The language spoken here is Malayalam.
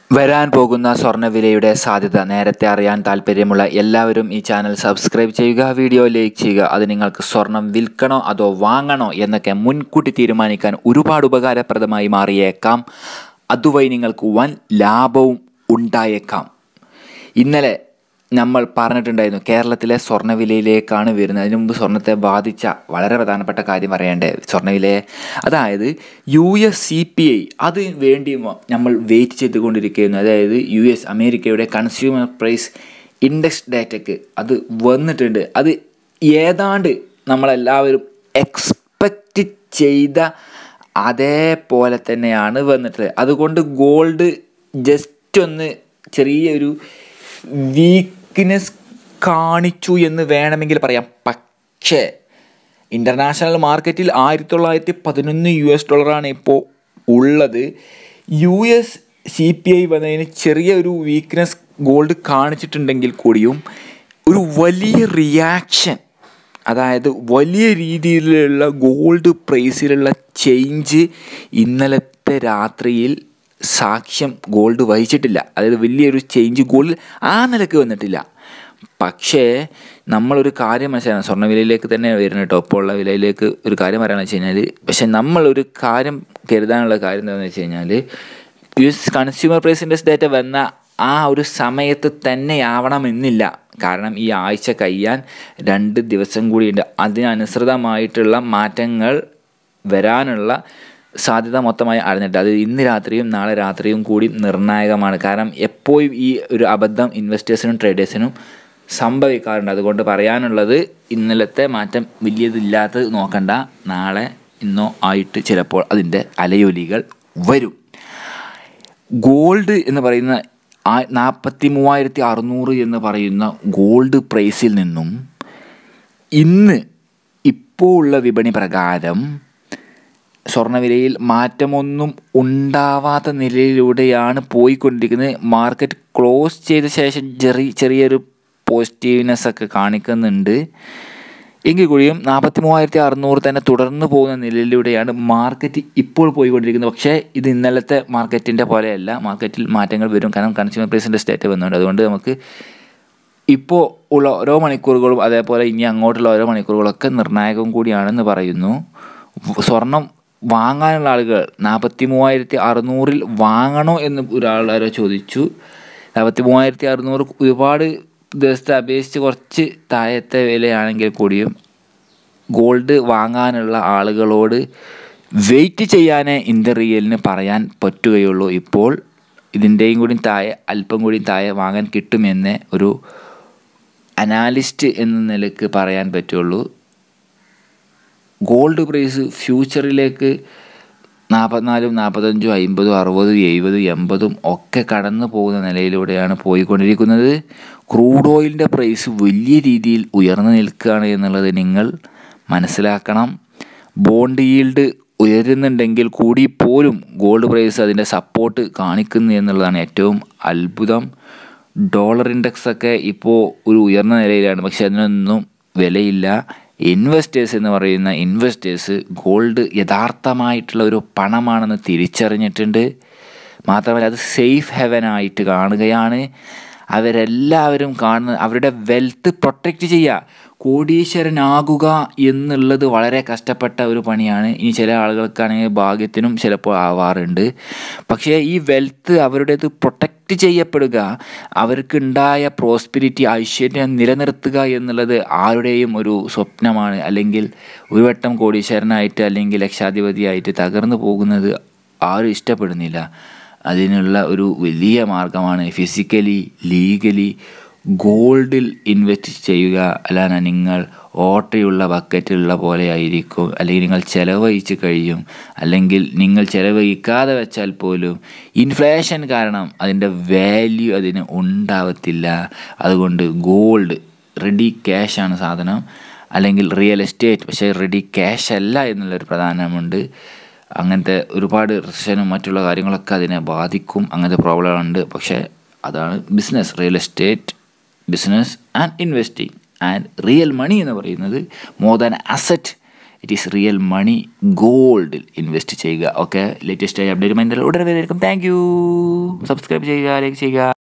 വരാൻ പോകുന്ന സ്വർണ്ണവിലയുടെ സാധ്യത നേരത്തെ അറിയാൻ താല്പര്യമുള്ള എല്ലാവരും ഈ ചാനൽ സബ്സ്ക്രൈബ് ചെയ്യുക വീഡിയോ ലൈക്ക് ചെയ്യുക അത് നിങ്ങൾക്ക് സ്വർണം വിൽക്കണോ അതോ വാങ്ങണോ എന്നൊക്കെ മുൻകൂട്ടി തീരുമാനിക്കാൻ ഒരുപാട് ഉപകാരപ്രദമായി മാറിയേക്കാം അതുവഴി നിങ്ങൾക്ക് വൻ ലാഭവും ഉണ്ടായേക്കാം ഇന്നലെ നമ്മൾ പറഞ്ഞിട്ടുണ്ടായിരുന്നു കേരളത്തിലെ സ്വർണ്ണവിലയിലേക്കാണ് വരുന്നത് അതിനു മുമ്പ് സ്വർണ്ണത്തെ ബാധിച്ച വളരെ പ്രധാനപ്പെട്ട കാര്യം പറയേണ്ടേ സ്വർണ്ണവിലയെ അതായത് U S C P I അതിന് വേണ്ടി നമ്മൾ വെയിറ്റ് ചെയ്തുകൊണ്ടിരിക്കുന്നു അതായത് യു എസ് അമേരിക്കയുടെ കൺസ്യൂമർ പ്രൈസ് ഇൻഡെക്സ് ഡേറ്റയ്ക്ക് അത് വന്നിട്ടുണ്ട് അത് ഏതാണ്ട് നമ്മളെല്ലാവരും എക്സ്പെക്റ്റ് ചെയ്ത അതേപോലെ തന്നെയാണ് വന്നിട്ടുള്ളത് അതുകൊണ്ട് ഗോൾഡ് ജസ്റ്റ് ഒന്ന് ചെറിയൊരു വീക്ക്നെസ് കാണിച്ചു എന്ന് വേണമെങ്കിൽ പറയാം പക്ഷേ ഇൻ്റർനാഷണൽ മാർക്കറ്റിൽ ആയിരത്തി തൊള്ളായിരത്തി പതിനൊന്ന് യു എസ് ഡോളറാണ് ഇപ്പോൾ ഉള്ളത് U S C P I വന്നതിന് ചെറിയ ഒരു വീക്ക്നെസ് ഗോൾഡ് കാണിച്ചിട്ടുണ്ടെങ്കിൽ കൂടിയും ഒരു വലിയ റിയാക്ഷൻ അതായത് വലിയ രീതിയിലുള്ള ഗോൾഡ് പ്രൈസിലുള്ള ചേഞ്ച് ഇന്നലത്തെ രാത്രിയിൽ സാക്ഷ്യം ഗോൾഡ് വഹിച്ചിട്ടില്ല അതായത് വലിയൊരു ചേഞ്ച് ഗോൾഡ് ആ നിലക്ക് വന്നിട്ടില്ല പക്ഷേ നമ്മളൊരു കാര്യം മനസ്സിലാക്കണം സ്വർണ്ണവിലയിലേക്ക് തന്നെ വരുന്നത് കേട്ടോ ഇപ്പോൾ ഉള്ള വിലയിലേക്ക് ഒരു കാര്യം പറയാമെന്ന് വെച്ച് കഴിഞ്ഞാൽ പക്ഷെ നമ്മളൊരു കാര്യം കരുതാനുള്ള കാര്യം എന്താണെന്ന് വെച്ച് കഴിഞ്ഞാൽ U S consumer price index data വന്ന ആ ഒരു സമയത്ത് തന്നെയാവണമെന്നില്ല കാരണം ഈ ആഴ്ച കഴിയാൻ രണ്ട് ദിവസം കൂടിയുണ്ട് അതിനനുസൃതമായിട്ടുള്ള മാറ്റങ്ങൾ വരാനുള്ള സാധ്യത മൊത്തമായി അറിഞ്ഞിട്ട് അത് ഇന്ന് രാത്രിയും നാളെ രാത്രിയും കൂടി നിർണായകമാണ് കാരണം എപ്പോഴും ഈ ഒരു അബദ്ധം ഇൻവെസ്റ്റേഴ്സിനും ട്രേഡേഴ്സിനും സംഭവിക്കാറുണ്ട് അതുകൊണ്ട് പറയാനുള്ളത് ഇന്നലത്തെ മാറ്റം വലിയതില്ലാത്തത് നോക്കണ്ട നാളെ ഇന്നോ ആയിട്ട് ചിലപ്പോൾ അതിൻ്റെ അലയൊലികൾ വരും ഗോൾഡ് എന്ന് പറയുന്ന ആ നാൽപ്പത്തി മൂവായിരത്തി അറുന്നൂറ് എന്ന് പറയുന്ന ഗോൾഡ് പ്രൈസിൽ നിന്നും ഇന്ന് ഇപ്പോൾ ഉള്ള വിപണി പ്രകാരം സ്വർണ്ണവിലയിൽ മാറ്റമൊന്നും ഉണ്ടാവാത്ത നിലയിലൂടെയാണ് പോയിക്കൊണ്ടിരിക്കുന്നത് മാർക്കറ്റ് ക്ലോസ് ചെയ്ത ശേഷം ചെറിയ ചെറിയൊരു പോസിറ്റീവ്നെസ് ഒക്കെ കാണിക്കുന്നുണ്ട് എങ്കിൽ കൂടിയും നാൽപ്പത്തി മൂവായിരത്തി അറുന്നൂറ് തന്നെ തുടർന്ന് പോകുന്ന നിലയിലൂടെയാണ് മാർക്കറ്റ് ഇപ്പോൾ പോയിക്കൊണ്ടിരിക്കുന്നത് പക്ഷേ ഇത് ഇന്നലത്തെ മാർക്കറ്റിൻ്റെ പോലെയല്ല മാർക്കറ്റിൽ മാറ്റങ്ങൾ വരും കാരണം കൺസ്യൂമർ പ്രൈസിൻ്റെ സ്റ്റേറ്റ് വന്നുണ്ട് അതുകൊണ്ട് നമുക്ക് ഇപ്പോൾ ഉള്ള ഓരോ മണിക്കൂറുകളും അതേപോലെ ഇനി അങ്ങോട്ടുള്ള ഓരോ മണിക്കൂറുകളൊക്കെ നിർണായകം കൂടിയാണെന്ന് പറയുന്നു സ്വർണം വാങ്ങാനുള്ള ആളുകൾ നാൽപ്പത്തി മൂവായിരത്തി അറുന്നൂറിൽ വാങ്ങണോ എന്ന് ഒരാൾ ആരോ ചോദിച്ചു നാൽപ്പത്തി മൂവായിരത്തി അറുന്നൂറ് ഒരുപാട് ദിവസത്തെ അപേക്ഷിച്ച് കുറച്ച് താഴത്തെ വിലയാണെങ്കിൽ കൂടിയും ഗോൾഡ് വാങ്ങാനുള്ള ആളുകളോട് വെയിറ്റ് ചെയ്യാനേ ഇന്ത്യ റിയലിന് പറയാൻ പറ്റുകയുള്ളൂ ഇപ്പോൾ ഇതിൻ്റെയും കൂടി താഴെ അല്പം കൂടി താഴെ വാങ്ങാൻ കിട്ടുമെന്ന് ഒരു അനാലിസ്റ്റ് എന്ന നിലക്ക് പറയാൻ പറ്റുള്ളൂ ഗോൾഡ് പ്രൈസ് ഫ്യൂച്ചറിലേക്ക് നാൽപ്പത്തിനാലും നാൽപ്പത്തഞ്ചും അമ്പതും അറുപതും എഴുപതും എൺപതും ഒക്കെ കടന്നു പോകുന്ന നിലയിലൂടെയാണ് പോയിക്കൊണ്ടിരിക്കുന്നത് ക്രൂഡ് ഓയിലിൻ്റെ പ്രൈസ് വലിയ രീതിയിൽ ഉയർന്നു നിൽക്കുകയാണ് എന്നുള്ളത് നിങ്ങൾ മനസ്സിലാക്കണം ബോണ്ട് ഈൽഡ് ഉയരുന്നുണ്ടെങ്കിൽ കൂടി പോലും ഗോൾഡ് പ്രൈസ് അതിൻ്റെ സപ്പോർട്ട് കാണിക്കുന്നു എന്നുള്ളതാണ് ഏറ്റവും അത്ഭുതം ഡോളർ ഇൻഡെക്സ് ഒക്കെ ഇപ്പോൾ ഒരു ഉയർന്ന നിലയിലാണ് പക്ഷെ അതിനൊന്നും വിലയില്ല ഇൻവെസ്റ്റേഴ്സ് എന്ന് പറയുന്ന ഇൻവെസ്റ്റേഴ്സ് ഗോൾഡ് യഥാർത്ഥമായിട്ടുള്ള ഒരു പണമാണെന്ന് തിരിച്ചറിഞ്ഞിട്ടുണ്ട് മാത്രമല്ല അത് സേഫ് ഹെവനായിട്ട് കാണുകയാണ് അവരെല്ലാവരും കാണുന്ന അവരുടെ വെൽത്ത് പ്രൊട്ടക്റ്റ് ചെയ്യുക കോടീശ്വരനാകുക എന്നുള്ളത് വളരെ കഷ്ടപ്പെട്ട ഒരു പണിയാണ് ഇനി ചില ആളുകൾക്കാണെങ്കിൽ ഭാഗ്യത്തിനും ചിലപ്പോൾ ആവാറുണ്ട് പക്ഷേ ഈ വെൽത്ത് അവരുടേത് പ്രൊട്ടക്റ്റ് ചെയ്യപ്പെടുക അവർക്കുണ്ടായ പ്രോസ്പിരിറ്റി ഐശ്വര്യം നിലനിർത്തുക എന്നുള്ളത് ആരുടെയും ഒരു സ്വപ്നമാണ് അല്ലെങ്കിൽ ഒരു വട്ടം കോടീശ്വരനായിട്ട് അല്ലെങ്കിൽ ലക്ഷാധിപതിയായിട്ട് തകർന്നു പോകുന്നത് ആരും ഇഷ്ടപ്പെടുന്നില്ല അതിനുള്ള ഒരു വലിയ മാർഗമാണ് ഫിസിക്കലി ലീഗലി ഗോൾഡിൽ ഇൻവെസ്റ്റ് ചെയ്യുക അല്ലാതെ നിങ്ങൾ ഓട്ടയുള്ള ബക്കറ്റിലുള്ള പോലെ ആയിരിക്കും അല്ലെങ്കിൽ നിങ്ങൾ ചിലവഴിച്ച് കഴിയും അല്ലെങ്കിൽ നിങ്ങൾ ചിലവഴിക്കാതെ വെച്ചാൽ പോലും ഇൻഫ്ലേഷൻ കാരണം അതിൻ്റെ വാല്യൂ അതിന് ഉണ്ടാവത്തില്ല അതുകൊണ്ട് ഗോൾഡ് റെഡി ക്യാഷാണ് സാധനം അല്ലെങ്കിൽ റിയൽ എസ്റ്റേറ്റ് പക്ഷേ റെഡി ക്യാഷ് അല്ല എന്നുള്ളൊരു പ്രധാനമുണ്ട് അങ്ങനത്തെ ഒരുപാട് റിസനും മറ്റുള്ള കാര്യങ്ങളൊക്കെ അതിനെ ബാധിക്കും അങ്ങനത്തെ പ്രോബ്ലം ഉണ്ട് പക്ഷേ അതാണ് business real estate business and investing and real money എന്ന് പറയുന്നത് more than asset it is real money ഗോൾഡിൽ ഇൻവെസ്റ്റ് ചെയ്യുക ഓക്കെ ലേറ്റസ്റ്റ് ആയി അപ്ഡേറ്റ് മൈൻഡിൽ ഉടനെ വരെയായിരിക്കും താങ്ക് യു സബ്സ്ക്രൈബ് ചെയ്യുക ലൈക്ക് ചെയ്യുക